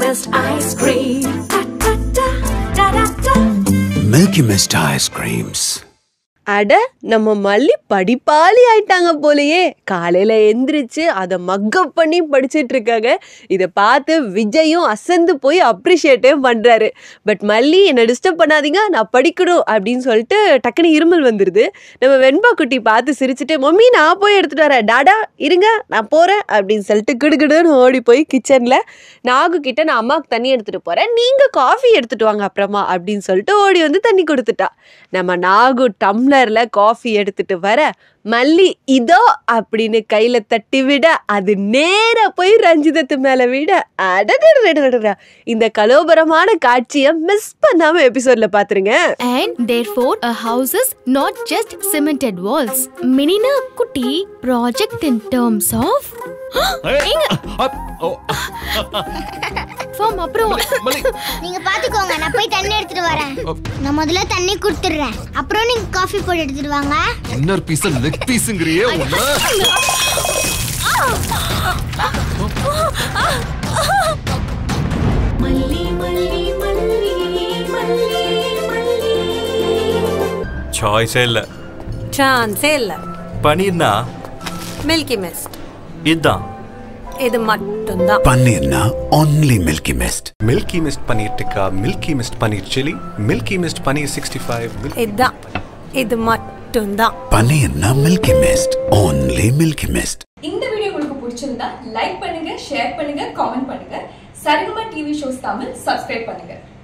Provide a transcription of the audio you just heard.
Mist ice cream. Da, da, da, da, da, da. Milky Mist ice creams. அட நம்ம மல்லி படிப்பாளி ஆயிட்டாங்க போலயே காலையில எந்திரிச்சு அதை மக்கப் பண்ணி படிச்சிட்டு இருக்காங்க இதை பார்த்து விஜயும் அசந்து போய் அப்ரிஷியேட்டே பண்றாரு பட் மல்லி என்னை டிஸ்டர்ப் பண்ணாதீங்க நான் படிக்கணும் அப்படின்னு சொல்லிட்டு டக்குனு இருமல் வந்துருது நம்ம வெண்பா குட்டி பார்த்து சிரிச்சுட்டு மம்மி நான் போய் எடுத்துட்டு வரேன் டாடா இருங்க நான் போறேன் அப்படின்னு சொல்லிட்டு கிடுகிடுன்னு ஓடி போய் கிச்சன்ல நாகு கிட்ட நான் அம்மாவுக்கு தண்ணி எடுத்துட்டு போறேன் நீங்க காஃபி எடுத்துட்டு வாங்க அப்புறமா அப்படின்னு சொல்லிட்டு ஓடி வந்து தண்ணி கொடுத்துட்டா நம்ம நாகு டம்ளர்ல காஃபி எடுத்துட்டு வர மல்லி இதோ அப்படின்னு கையில தட்டி விட அது நேரா போய் ரஞ்சிதத்து மேல விட அடடடடடடடா. இந்த கலோபரமான காட்சியை மிஸ் பண்ணாம எபிசோட்ல பாத்துருங்க And therefore, a house is not just cemented walls. Minina Kuti project in terms of form அப்புறம் நீங்க பாத்துக்கோங்க நான் போய் தண்ணி எடுத்துட்டு வரேன் நான் முதல்ல தண்ணி கொடுத்துடுறேன் அப்புறம் நீங்க காஃபி போட்டு எடுத்துட்டு வாங்க இன்னர் பீஸ் லெக் பீஸ்ங்கறியே உன்ன மல்லி மல்லி மல்லி மல்லி மல்லி சாய்ஸே இல்லை சான்ஸே இல்ல பன்னீர்னா மில்கி மிஸ்ட் இதுதான் இது மட்டும்தான் Paneerna only Milky Mist. Milky Mist paneer tikka Milky Mist paneer chilli Milky Mist paneer sixty five இதுதான் இது மட்டும்தான் Paneerna Milky Mist. Only Milky Mist. இந்த வீடியோ உங்களுக்கு பிடிச்சிருந்தா லைக் பண்ணுங்க ஷேர் பண்ணுங்க காமெண்ட் பண்ணுங்க Saregama TV shows Tamil subscribe பண்ணுங்க